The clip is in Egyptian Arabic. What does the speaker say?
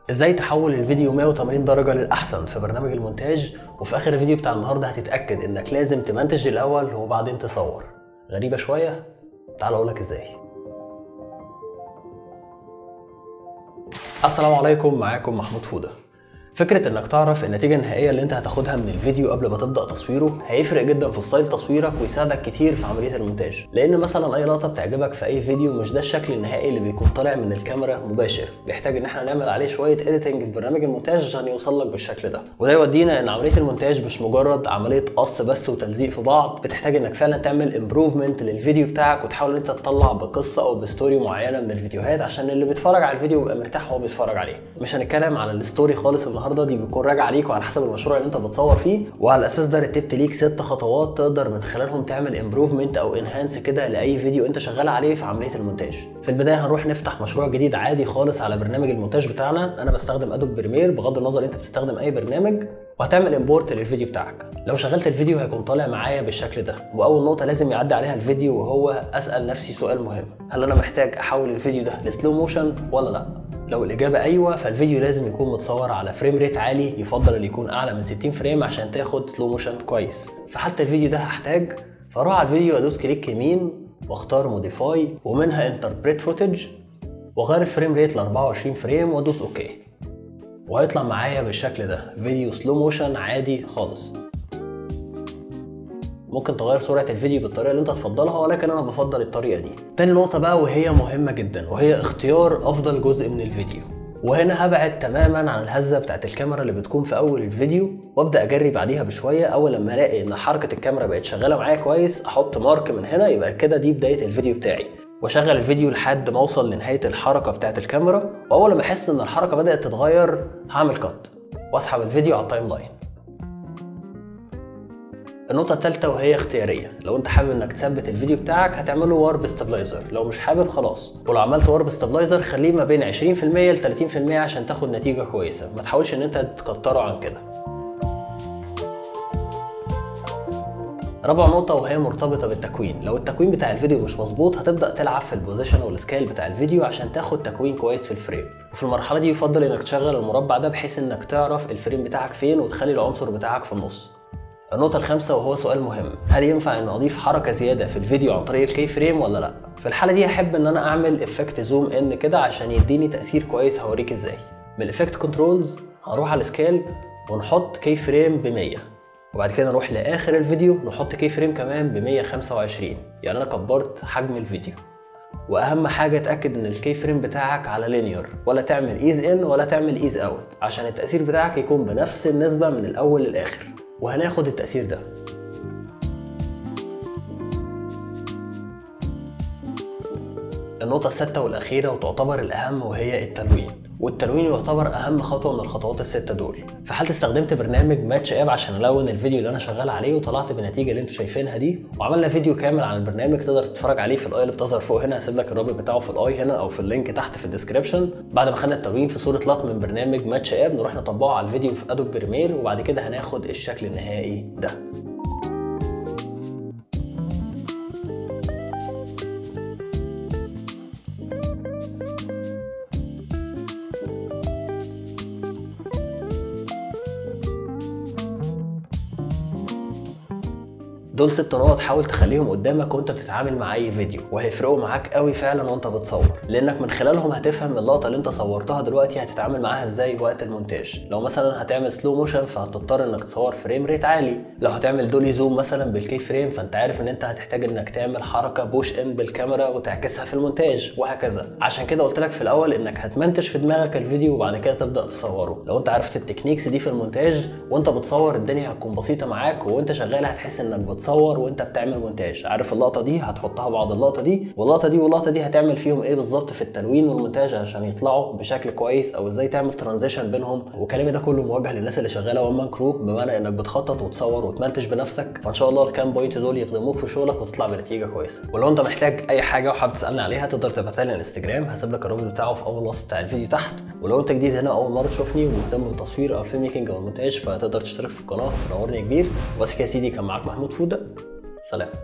ازاي تحول الفيديو 180 درجة للأحسن في برنامج المونتاج وفي آخر الفيديو بتاع النهاردة هتتأكد إنك لازم تمنتج الأول وبعدين تصور غريبة شوية؟ تعال أقولك ازاي السلام عليكم معاكم محمود فودة فكرة انك تعرف النتيجة النهائية اللي انت هتاخدها من الفيديو قبل ما تبدأ تصويره هيفرق جدا في ستايل تصويرك ويساعدك كتير في عملية المونتاج لان مثلا اي لقطة بتعجبك في اي فيديو مش ده الشكل النهائي اللي بيكون طالع من الكاميرا مباشر بيحتاج ان احنا نعمل عليه شوية اديتنج في برنامج المونتاج عشان يوصل لك بالشكل ده وده يودينا ان عملية المونتاج مش مجرد عملية قص بس وتلزيق في بعض بتحتاج انك فعلا تعمل امبروفمنت للفيديو بتاعك وتحاول ان انت تطلع بقصة او بستوري معينة من الفيديوهات عشان اللي بيتفرج على الفيديو يبقى مرتاح وهو بيتفرج عليه مش هنتكلم على الستوري خالص النهارده دي بيكون راجع عليك وعلى حسب المشروع اللي انت بتصور فيه وعلى الاساس ده رتبت ليك ست خطوات تقدر من خلالهم تعمل امبروفمنت او انهانس كده لاي فيديو انت شغال عليه في عمليه المونتاج في البدايه هنروح نفتح مشروع جديد عادي خالص على برنامج المونتاج بتاعنا انا بستخدم ادوب بريمير بغض النظر انت بتستخدم اي برنامج وهتعمل امبورت للفيديو بتاعك لو شغلت الفيديو هيكون طالع معايا بالشكل ده واول نقطه لازم يعدي عليها الفيديو وهو اسال نفسي سؤال مهم هل انا محتاج احول الفيديو ده لسلو موشن ولا لا لو الإجابة أيوة فالفيديو لازم يكون متصور على فريم ريت عالي يفضل اللي يكون أعلى من 60 فريم عشان تاخد سلو موشن كويس فحتى الفيديو ده هحتاج فاروح على الفيديو أدوس كليك يمين واختار موديفاي ومنها انتربريت فوتج واغير الفريم ريت ل 24 فريم وادوس اوكي وهيطلع معايا بالشكل ده فيديو سلو موشن عادي خالص ممكن تغير سرعة الفيديو بالطريقة اللي انت تفضلها ولكن انا بفضل الطريقة دي تاني نقطة بقى وهي مهمة جدا وهي اختيار افضل جزء من الفيديو وهنا هبعد تماما عن الهزة بتاعت الكاميرا اللي بتكون في اول الفيديو وابدا اجري بعديها بشوية اول لما الاقي ان حركة الكاميرا بقت شغالة معايا كويس احط مارك من هنا يبقى كده دي بداية الفيديو بتاعي واشغل الفيديو لحد ما اوصل لنهاية الحركة بتاعت الكاميرا واول ما احس ان الحركة بدأت تتغير هعمل كات واسحب الفيديو على التايم لاين النقطة الثالثة وهي اختيارية، لو أنت حابب إنك تثبت الفيديو بتاعك هتعمله وارب ستابلايزر، لو مش حابب خلاص، ولو عملت وارب ستابلايزر خليه ما بين 20% ل 30% عشان تاخد نتيجة كويسة، ما تحاولش إن أنت تكتره عن كده. رابع نقطة وهي مرتبطة بالتكوين، لو التكوين بتاع الفيديو مش مظبوط هتبدأ تلعب في البوزيشن والسكيل بتاع الفيديو عشان تاخد تكوين كويس في الفريم، وفي المرحلة دي يفضل إنك تشغل المربع ده بحيث إنك تعرف الفريم بتاعك فين وتخلي العنصر بتاعك في النص. النقطة الخامسة وهو سؤال مهم، هل ينفع ان اضيف حركة زيادة في الفيديو عن طريق الكي فريم ولا لا؟ في الحالة دي هحب ان انا اعمل افكت زوم ان كده عشان يديني تأثير كويس هوريك ازاي. من الافكت كنترولز هنروح على السكيل ونحط كي فريم ب 100 وبعد كده نروح لاخر الفيديو نحط كي فريم كمان ب 125 يعني انا كبرت حجم الفيديو. واهم حاجه اتاكد ان الكي فريم بتاعك على لينير ولا تعمل ايز ان ولا تعمل ايز اوت عشان التاثير بتاعك يكون بنفس النسبه من الاول للاخر وهناخد التأثير ده النقطة الستة والأخيرة وتعتبر الأهم وهي التلوين والتلوين يعتبر أهم خطوة من الخطوات الستة دول في حالة استخدمت برنامج ماتش اب عشان ألون الفيديو اللي أنا شغال عليه وطلعت بالنتيجة اللي انتوا شايفينها دي وعملنا فيديو كامل عن البرنامج تقدر تتفرج عليه في الآي اللي بتظهر فوق هنا هسيب لك الرابط بتاعه في الآي هنا أو في اللينك تحت في الديسكربشن بعد ما خدنا التلوين في صورة لقط من برنامج ماتش اب نروح نطبقه على الفيديو في ادوب بريمير وبعد كده هناخد الشكل النهائي ده دول ست نقط حاول تخليهم قدامك وانت بتتعامل مع اي فيديو وهيفرقوا معاك قوي فعلا وانت بتصور لانك من خلالهم هتفهم اللقطه اللي انت صورتها دلوقتي هتتعامل معاها ازاي وقت المونتاج لو مثلا هتعمل سلو موشن فهتضطر انك تصور فريم ريت عالي لو هتعمل دولي زوم مثلا بالكي فريم فانت عارف ان انت هتحتاج انك تعمل حركه بوش ان بالكاميرا وتعكسها في المونتاج وهكذا عشان كده قلت لك في الاول انك هتمنتج في دماغك الفيديو وبعد كده تبدا تصوره لو انت عرفت التكنيكس دي في المونتاج وانت بتصور الدنيا هتكون بسيطه معاك وانت شغال هتحس انك بتصور وانت بتعمل مونتاج عارف اللقطه دي هتحطها بعد اللقطه دي واللقطه دي واللقطه دي هتعمل فيهم ايه بالظبط في التلوين والمونتاج عشان يطلعوا بشكل كويس او ازاي تعمل ترانزيشن بينهم وكلامي ده كله موجه للناس اللي شغاله وان مان كرو بمعنى انك بتخطط وتصور وتمنتج بنفسك فان شاء الله الكام بوينت دول يخدموك في شغلك وتطلع بنتيجه كويسه ولو انت محتاج اي حاجه وحابب تسالني عليها تقدر تبعتها لي على الانستجرام هسيب لك الرابط بتاعه في اول وصف بتاع الفيديو تحت ولو انت جديد هنا اول مره تشوفني ومهتم بالتصوير او الفيلم ميكنج او المونتاج فتقدر تشترك في القناه تنورني كبير وبس كده يا سيدي كان معاك محمود فوده سلام